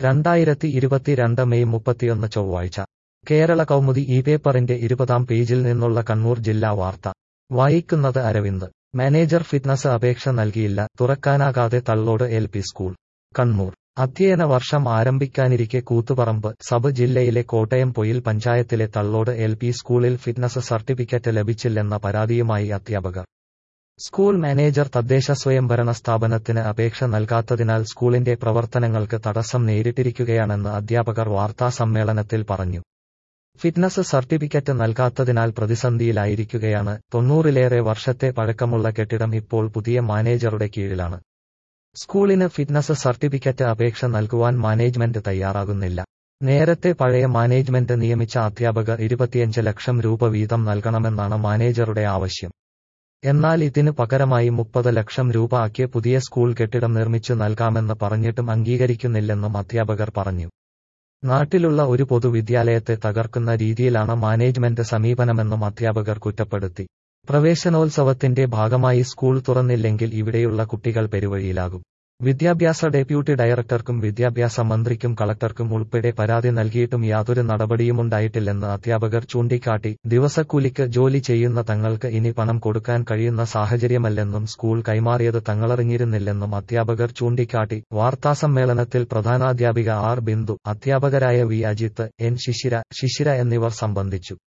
രണ്ടായിരത്തി ഇരുപത്തിരണ്ട് മെയ് മുപ്പത്തിയൊന്ന് ചൊവ്വാഴ്ച കേരള കൗമുദി ഈ പേപ്പറിന്റെ ഇരുപതാം പേജിൽ നിന്നുള്ള കണ്ണൂർ ജില്ലാ വാർത്ത വായിക്കുന്നത് അരവിന്ദ് മാനേജർ ഫിറ്റ്നസ് അപേക്ഷ നൽകിയില്ല തുറക്കാനാകാതെ Thallode L P school Kannur അധ്യയന വർഷം ആരംഭിക്കാനിരിക്കെ കൂത്തുപറമ്പ് സബ് ജില്ലയിലെ കോട്ടയം പൊയിൽ പഞ്ചായത്തിലെ തള്ളോട് എൽ പി സ്കൂളിൽ ഫിറ്റ്നസ് സർട്ടിഫിക്കറ്റ് ലഭിച്ചില്ലെന്ന പരാതിയുമായി അധ്യാപകർ സ്കൂൾ മാനേജർ തദ്ദേശ സ്വയംഭരണ സ്ഥാപനത്തിന് അപേക്ഷ നൽകാത്തതിനാൽ സ്കൂളിന്റെ പ്രവർത്തനങ്ങൾക്ക് തടസ്സം നേരിട്ടിരിക്കുകയാണെന്ന് അധ്യാപകർ വാർത്താസമ്മേളനത്തിൽ പറഞ്ഞു ഫിറ്റ്നസ് സർട്ടിഫിക്കറ്റ് നൽകാത്തതിനാൽ പ്രതിസന്ധിയിലായിരിക്കുകയാണ് തൊണ്ണൂറിലേറെ വർഷത്തെ പഴക്കമുള്ള കെട്ടിടം ഇപ്പോൾ പുതിയ മാനേജറുടെ കീഴിലാണ് സ്കൂളിന് ഫിറ്റ്നസ് സർട്ടിഫിക്കറ്റ് അപേക്ഷ നൽകുവാൻ മാനേജ്മെന്റ് തയ്യാറാകുന്നില്ല നേരത്തെ പഴയ മാനേജ്മെന്റ് നിയമിച്ച അധ്യാപകർ ഇരുപത്തിയഞ്ച് ലക്ഷം രൂപ വീതം നൽകണമെന്നാണ് മാനേജറുടെ ആവശ്യം എന്നാൽ ഇതിന് പകരമായി മുപ്പത് ലക്ഷം രൂപ ആക്കിയ പുതിയ സ്കൂൾ കെട്ടിടം നിർമ്മിച്ചു നൽകാമെന്ന് പറഞ്ഞിട്ടും അംഗീകരിക്കുന്നില്ലെന്നും അധ്യാപകർ പറഞ്ഞു നാട്ടിലുള്ള ഒരു പൊതുവിദ്യാലയത്തെ തകർക്കുന്ന രീതിയിലാണ് മാനേജ്മെന്റ് സമീപനമെന്നും അധ്യാപകർ കുറ്റപ്പെടുത്തി പ്രവേശനോത്സവത്തിന്റെ ഭാഗമായി സ്കൂൾ തുറന്നില്ലെങ്കിൽ ഇവിടെയുള്ള കുട്ടികൾ പെരുവഴിയിലാകും വിദ്യാഭ്യാസ ഡെപ്യൂട്ടി ഡയറക്ടർക്കും വിദ്യാഭ്യാസ മന്ത്രിക്കും കളക്ടർക്കും ഉൾപ്പെടെ പരാതി നൽകിയിട്ടും യാതൊരു നടപടിയുമുണ്ടായിട്ടില്ലെന്ന് അധ്യാപകർ ചൂണ്ടിക്കാട്ടി ദിവസക്കൂലിക്ക് ജോലി ചെയ്യുന്ന തങ്ങൾക്ക് ഇനി പണം കൊടുക്കാൻ കഴിയുന്ന സാഹചര്യമല്ലെന്നും സ്കൂൾ കൈമാറിയത് തങ്ങളറിഞ്ഞിരുന്നില്ലെന്നും അധ്യാപകർ ചൂണ്ടിക്കാട്ടി വാർത്താസമ്മേളനത്തിൽ പ്രധാനാധ്യാപിക ആർ ബിന്ദു അധ്യാപകരായ വി അജിത്ത് എൻ ശിശിര ശിശിര എന്നിവർ സംബന്ധിച്ചു